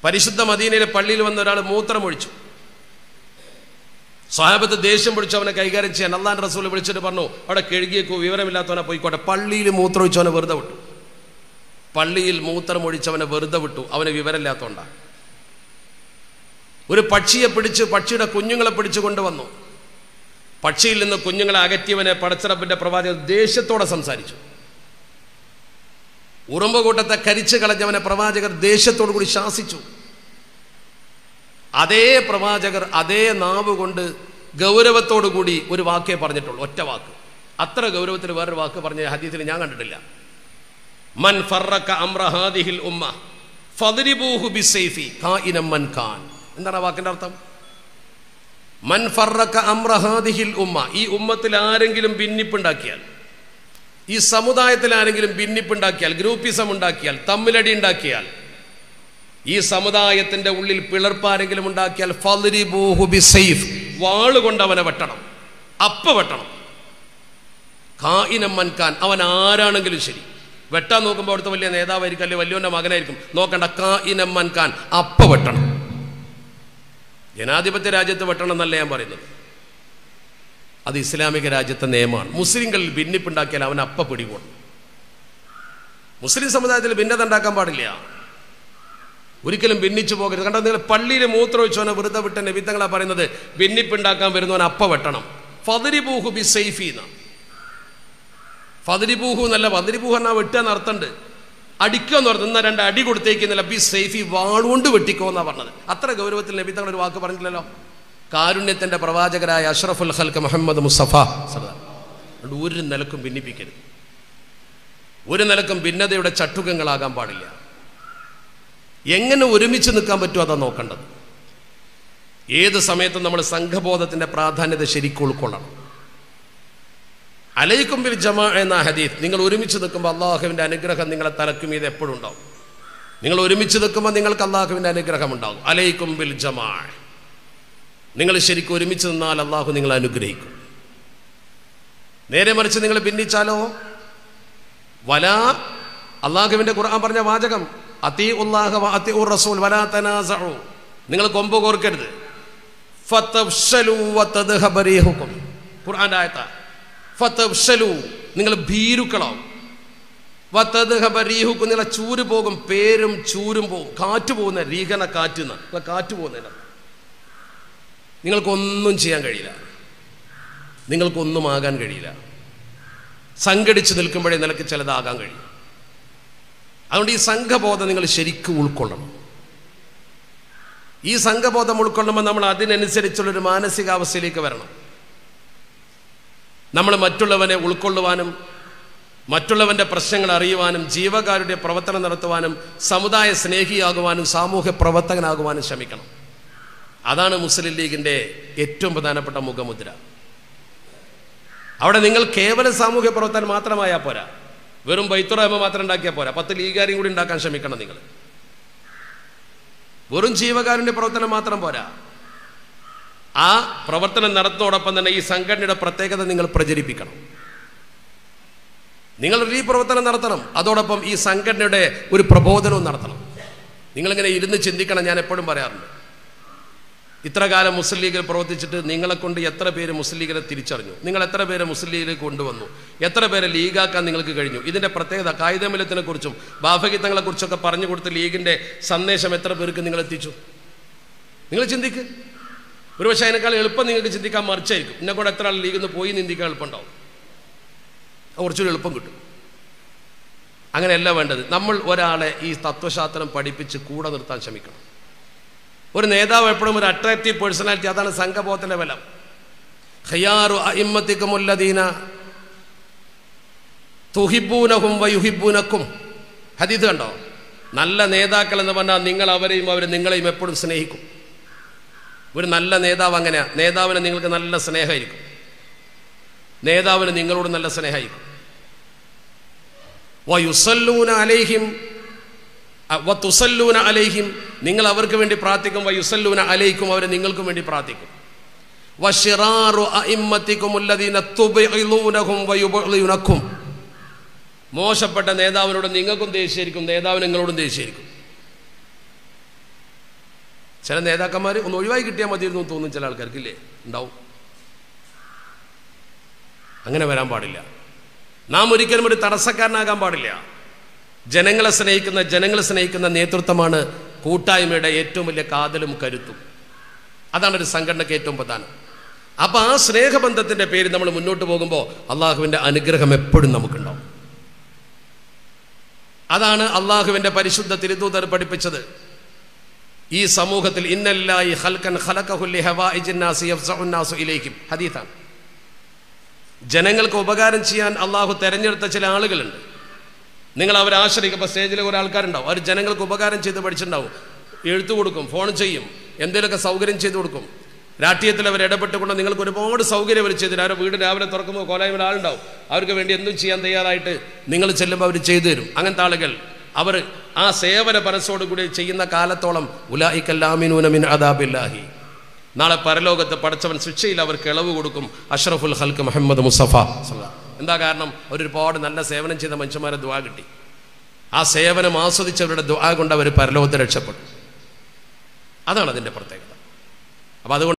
പരിശുദ്ധ മദീനയിലെ പള്ളിയിൽ വന്ന ഒരാൾ മൂത്രമൊഴിച്ചു സാഹബത്ത് ദേഷ്യം പിടിച്ചു അവനെ കൈകാര്യം ചെയ്യാൻ അള്ളാൻ റസൂൽ വിളിച്ചിട്ട് പറഞ്ഞു അവിടെ കഴുകിയേക്കോ വിവരമില്ലാത്തവനെ പോയിക്കോട്ടെ പള്ളിയിൽ മൂത്രമൊഴിച്ചവനെ വെറുതെ വിട്ടു പള്ളിയിൽ മൂത്രമൊഴിച്ചവനെ വെറുതെ വിട്ടു അവന് വിവരമില്ലാത്തതുകൊണ്ടാണ് ഒരു പക്ഷിയെ പിടിച്ച് പക്ഷിയുടെ കുഞ്ഞുങ്ങളെ പിടിച്ചു കൊണ്ടുവന്നു പക്ഷിയിൽ നിന്ന് കുഞ്ഞുങ്ങളെ അകറ്റിയവനെ പടച്ചിറപ്പിന്റെ പ്രവാചകർ ദേഷ്യത്തോടെ സംസാരിച്ചു ഉറുമ്പുകൂട്ടത്തെ കരിച്ചു കളഞ്ഞവനെ പ്രവാചകർ ദേഷ്യത്തോടു കൂടി ശാസിച്ചു അതേ പ്രവാചകർ അതേ നാവ് കൊണ്ട് ഗൗരവത്തോടു കൂടി ഒരു വാക്കേ പറഞ്ഞിട്ടുള്ളൂ ഒറ്റ വാക്ക് അത്ര ഗൗരവത്തിൽ വേറൊരു വാക്ക് പറഞ്ഞ ഹദീസിൽ ഞാൻ കണ്ടിട്ടില്ല മൻ ഫറക്ക അമ്രഹാദിഹിൽ ഉമ്മ ഫദ്രിബൂഹു ബിസൈഫി കായിനം മൻ ഖാൻ എന്താണ് ആ വാക്കിന്റെ അർത്ഥം മൻ ഫറക്ക അമ്രഹാദിഹിൽ ഉമ്മ ഈ ഉമ്മത്തിൽ ആരെങ്കിലും ഭിന്നിപ്പുണ്ടാക്കിയാൽ ഈ സമുദായത്തിൽ ആരെങ്കിലും ഭിന്നിപ്പുണ്ടാക്കിയാൽ ഗ്രൂപ്പിസം ഉണ്ടാക്കിയാൽ തമ്മിലടി ഉണ്ടാക്കിയാൽ ഈ സമുദായത്തിന്റെ ഉള്ളിൽ പിളർപ്പാരെങ്കിലും ഉണ്ടാക്കിയാൽ ഫദ്രിബൂഹു ബിസൈഫ് വാളുകൊണ്ട് അവനെ വെട്ടണം അപ്പ വെട്ടണം കായിനം മൻകാൻ അവൻ ആരാണെങ്കിലും ശരി വെട്ടാൻ നോക്കുമ്പോൾ അവിടുത്തെ വലിയ നേതാവായിരിക്കും അല്ലെങ്കിൽ വലിയവന്റെ മകനായിരിക്കും നോക്കണ്ട കായിനം മൻകാൻ അപ്പ വെട്ടണം ജനാധിപത്യ രാജ്യത്ത് വെട്ടണം എന്നല്ല ഞാൻ പറയുന്നത് അത് ഇസ്ലാമിക രാജ്യത്തെ നിയമമാണ് മുസ്ലിങ്ങളിൽ ഭിന്നിപ്പുണ്ടാക്കിയാൽ അവൻ അപ്പ പിടികൂടും മുസ്ലിം സമുദായത്തിൽ ഭിന്നത ഉണ്ടാക്കാൻ പാടില്ല ഒരിക്കലും ഭിന്നിച്ചു പോകരുത് കണ്ടോ നിങ്ങൾ പള്ളിയിൽ മൂത്രമൊഴിച്ചവനെ വെറുതെ വിട്ട നിബിത്തങ്ങളാ പറയുന്നത് ഭിന്നിപ്പുണ്ടാക്കാൻ വരുന്നവൻ അപ്പ വെട്ടണം ഫതിരിബൂഹു ബി സൈഫി എന്നാണ് ഫതിരിബൂഹു എന്നല്ല ഫതിരിബൂഹു എന്നാ വെട്ടുക എന്നർത്ഥമുണ്ട് അടിക്കുക എന്ന് പറഞ്ഞു എന്നാൽ രണ്ട് അടി കൊടുത്തേക്കുന്നില്ല ബി സൈഫി വാളുകൊണ്ട് വെട്ടിക്കോ എന്നാ പറഞ്ഞത് അത്ര ഗൗരവത്തിൽ നബിത്തങ്ങൾ ഒരു വാക്ക് പറഞ്ഞില്ലല്ലോ കാരുണ്യത്തിന്റെ പ്രവാചകരായ അഷ്റഫുൽ ഹൽക്ക് മുഹമ്മദ് മുസ്തഫ സർദാർ അതുകൊണ്ട് ഒരു നിലക്കും ഭിന്നിപ്പിക്കരുത് ഒരു നിലക്കും ഭിന്നതയുടെ ചട്ടുകങ്ങളാകാൻ പാടില്ല എങ്ങനെ ഒരുമിച്ച് നിൽക്കാൻ പറ്റുമോ അതാ നോക്കേണ്ടത് ഏത് സമയത്തും നമ്മൾ സംഘബോധത്തിന്റെ പ്രാധാന്യത ശരിക്കും ഉൾക്കൊള്ളണം അലൈക്കുമ്പിൽ ജമാ എന്ന ഹദീഫ് നിങ്ങൾ ഒരുമിച്ച് നിൽക്കുമ്പോൾ അള്ളാഹുവിൻ്റെ അനുഗ്രഹം നിങ്ങളെ തലക്കും ഇത് എപ്പോഴും ഉണ്ടാവും നിങ്ങൾ ഒരുമിച്ച് നിൽക്കുമ്പോൾ നിങ്ങൾക്ക് അള്ളാഹുവിൻ്റെ അനുഗ്രഹം ഉണ്ടാവും അലൈക്കുമ്പിൽ ജമാ നിങ്ങൾ ശരിക്കും ഒരുമിച്ച് നിന്നാൽ അള്ളാഹു നിങ്ങളെ അനുഗ്രഹിക്കും നേരെ മറിച്ച് നിങ്ങൾ ഭിന്നിച്ചാലോ വല അള്ളാഹുവിൻ്റെ ഖുർആൻ പറഞ്ഞ വാചകം അതി ഉള്ളാഹ അതി ഉർ റസൂൽ വലാ തനാസഉ നിങ്ങൾ കൊമ്പ് കോർക്കരുത് ഫതഫ്ശലു വതദ്ഹബ റീഹുക്കും ഖുർആന്റെ ആയത്താ ഫതഫ്ശലു നിങ്ങൾ ഭീരുക്കളാവും വതദ്ഹബ റീഹുക്കും നിങ്ങളെ ചൂര് പോകും പേരും ചൂരും പോകും കാറ്റ് പോകുന്ന രീഹന കാറ്റ് എന്ന് കാറ്റ് പോകുന്നതിന് നിങ്ങൾക്കൊന്നും ചെയ്യാൻ കഴിയില്ല നിങ്ങൾക്കൊന്നും ആകാൻ കഴിയില്ല സംഘടിച്ച് നിൽക്കുമ്പോഴേ നിനക്ക് ചിലതാകാൻ കഴിയും അതുകൊണ്ട് ഈ സംഘബോധം നിങ്ങൾ ശരിക്കും ഉൾക്കൊള്ളണം ഈ സംഘബോധം ഉൾക്കൊള്ളുമ്പോൾ നമ്മൾ അതിനനുസരിച്ചുള്ളൊരു മാനസികാവസ്ഥയിലേക്ക് വരണം നമ്മൾ മറ്റുള്ളവനെ ഉൾക്കൊള്ളുവാനും മറ്റുള്ളവന്റെ പ്രശ്നങ്ങൾ അറിയുവാനും ജീവകാരുടെ പ്രവർത്തനം നടത്തുവാനും സമുദായ സ്നേഹിയാകുവാനും സാമൂഹ്യ പ്രവർത്തകനാകുവാനും ശ്രമിക്കണം അതാണ് മുസ്ലിം ലീഗിന്റെ ഏറ്റവും പ്രധാനപ്പെട്ട മുഖമുദ്ര അവിടെ നിങ്ങൾ കേവലം സാമൂഹ്യ പ്രവർത്തനം മാത്രമായാൽ പോരാ വെറും ബൈത്തുറഹമ മാത്രം ഉണ്ടാക്കിയാൽ പോരാ പത്ത് ലീഗാരും കൂടി ഉണ്ടാക്കാൻ ശ്രമിക്കണം നിങ്ങൾ വെറും ജീവകാരുണ്യ പ്രവർത്തനം മാത്രം പോരാ ആ പ്രവർത്തനം നടത്തുന്നതോടൊപ്പം തന്നെ ഈ സംഘടനയുടെ പ്രത്യേകത നിങ്ങൾ പ്രചരിപ്പിക്കണം നിങ്ങൾ ഈ പ്രവർത്തനം നടത്തണം അതോടൊപ്പം ഈ സംഘടനയുടെ ഒരു പ്രബോധനവും നടത്തണം നിങ്ങളിങ്ങനെ ഇരുന്ന് ചിന്തിക്കണം ഞാൻ എപ്പോഴും പറയാറുണ്ട് ഇത്ര കാലം മുസ്ലിം ലീഗിൽ പ്രവർത്തിച്ചിട്ട് നിങ്ങളെ കൊണ്ട് എത്ര പേര് മുസ്ലിം ലീഗിനെ തിരിച്ചറിഞ്ഞു നിങ്ങൾ എത്ര പേരെ മുസ്ലിം ലീഗിലേക്ക് കൊണ്ടുവന്നു എത്ര പേരെ ലീഗാക്കാൻ നിങ്ങൾക്ക് കഴിഞ്ഞു ഇതിന്റെ പ്രത്യേകത കായികമില്ലത്തിനെ കുറിച്ചും ബാഫഗീതങ്ങളെ കുറിച്ചൊക്കെ പറഞ്ഞു കൊടുത്ത് ലീഗിന്റെ സന്ദേശം എത്ര പേർക്ക് നിങ്ങൾ എത്തിച്ചു നിങ്ങൾ ചിന്തിക്ക് ഒരുപക്ഷെ അതിനേക്കാൾ എളുപ്പം നിങ്ങൾക്ക് ചിന്തിക്കാൻ മറിച്ചായിരിക്കും എന്നെ കൂടെ എത്ര ആൾ ലീഗിൽ നിന്ന് പോയി നിന്ദിക്കാൻ എളുപ്പമുണ്ടാവും അത് കുറച്ചുകൂടി എളുപ്പം കിട്ടും അങ്ങനെയല്ല വേണ്ടത് നമ്മൾ ഒരാളെ ഈ തത്വശാസ്ത്രം പഠിപ്പിച്ച് കൂടെ നിർത്താൻ ശ്രമിക്കണം ഒരു നേതാവ് എപ്പോഴും ഒരു അട്രാക്റ്റീവ് പേഴ്സണാലിറ്റി അതാണ് സംഘബോധത്തിന്റെ ബലം ഖയാറു അയിമ്മത്തിക്കുമുല്ലദീന തുഹിബൂനഹും വയുഹിബൂനക്കും ഹദീത് കണ്ടോ നല്ല നേതാക്കൾ എന്ന് പറഞ്ഞാൽ നിങ്ങൾ അവരെയും അവർ നിങ്ങളെയും എപ്പോഴും സ്നേഹിക്കും ഒരു നല്ല നേതാവ് അങ്ങനെയാ നേതാവിന് നിങ്ങൾക്ക് നല്ല സ്നേഹമായിരിക്കും നേതാവിന് നിങ്ങളോട് നല്ല സ്നേഹമായിരിക്കും വയുസല്ലൂന അലൈഹിം വത്തുസല്ലൂന അലൈഹിം നിങ്ങൾ അവർക്ക് വേണ്ടി പ്രാർത്ഥിക്കും വയുസല്ലൂന അലൈക്കും അവർ നിങ്ങൾക്കും വേണ്ടി പ്രാർത്ഥിക്കും വഷിറാറു അഇമ്മത്തിക്കുമുല്ലദീന തുബഇലൂനഹും വയുബഇലുനക്കും മോശപ്പെട്ട നേതാവിനോട് നിങ്ങൾക്കും ദേഷ്യമായിരിക്കും നേതാവിന് നിങ്ങളോടും ദേഷ്യമായിരിക്കും ചില നേതാക്കന്മാർ ഒന്ന് ഒഴിവായി കിട്ടിയാൽ മതിയിരുന്നു എന്ന് തോന്നും ചില ആൾക്കാർക്കില്ലേ ഉണ്ടാവും അങ്ങനെ വരാൻ പാടില്ല നാം ഒരിക്കലും ഒരു തടസ്സക്കാരനാകാൻ പാടില്ല ജനങ്ങളെ സ്നേഹിക്കുന്ന ജനങ്ങളെ സ്നേഹിക്കുന്ന നേതൃത്വമാണ് കൂട്ടായ്മയുടെ ഏറ്റവും വലിയ കാതലും കരുത്തും അതാണ് ഒരു സംഘടനയ്ക്ക് ഏറ്റവും പ്രധാനം അപ്പൊ ആ സ്നേഹബന്ധത്തിന്റെ പേര് നമ്മൾ മുന്നോട്ട് പോകുമ്പോൾ അള്ളാഹുവിന്റെ അനുഗ്രഹം എപ്പോഴും നമുക്കുണ്ടാവും അതാണ് അള്ളാഹുവിന്റെ പരിശുദ്ധ തിരുദൂതർ പഠിപ്പിച്ചത് ഈ സമൂഹത്തിൽ ഇന്നല്ലായി ഹൽക്കൻ ഖലഖഹുല്ലി ഹവായിജിൻ നാസി യഫ്സഉൻ നാസു ഇലൈഹിം ഹദീസാണ് ജനങ്ങൾക്ക് ഉപകാരം ചെയ്യാൻ അള്ളാഹു തെരഞ്ഞെടുത്ത ചില ആളുകളുണ്ട് നിങ്ങൾ അവരെ ആശ്രയിക്കുമ്പോൾ സ്റ്റേജിൽ കുറേ ആൾക്കാരുണ്ടാവും അവർ ജനങ്ങൾക്ക് ഉപകാരം ചെയ്ത് പഠിച്ചിട്ടുണ്ടാവും എഴുത്തു കൊടുക്കും ഫോൺ ചെയ്യും എന്തെങ്കിലുമൊക്കെ സൗകര്യം ചെയ്തു കൊടുക്കും രാഷ്ട്രീയത്തിൽ അവർ ഇടപെട്ടുകൊണ്ട് നിങ്ങൾക്ക് ഒരുപാട് സൗകര്യം അവർ ചെയ്തു അവരുടെ വീട് രാവിലെ തുറക്കുമ്പോൾ കോലായ്മ ആളുണ്ടാവും അവർക്ക് വേണ്ടി എന്തും ചെയ്യാൻ തയ്യാറായിട്ട് നിങ്ങൾ ചെല്ലുമ്പോൾ അവർ ചെയ്തു തരും അങ്ങനത്തെ ആളുകൾ അവർ ആ സേവന പരസ്യോടുകൂടി ചെയ്യുന്ന കാലത്തോളം ഉലായിക്കല്ലാമിനൂനമിൻ അദാബില്ലാഹി നാളെ പരലോകത്ത് പടച്ചവൻ ശിക്ഷയിൽ അവർക്ക് ഇളവ് കൊടുക്കും അഷ്റഫുൽ ഹൽക്ക് മുഹമ്മദ് മുസഫ സല്ലല്ലാഹു. എന്താ കാരണം അവരൊരുപാട് നല്ല സേവനം ചെയ്ത മനുഷ്യന്മാരെ ദുആ കിട്ടി ആ സേവനം ആസ്വദിച്ചവരുടെ ദുആ കൊണ്ട് അവർ പരലോകത്ത് രക്ഷപ്പെട്ടു അതാണ് അതിൻ്റെ പ്രത്യേകത അപ്പം അതുകൊണ്ട്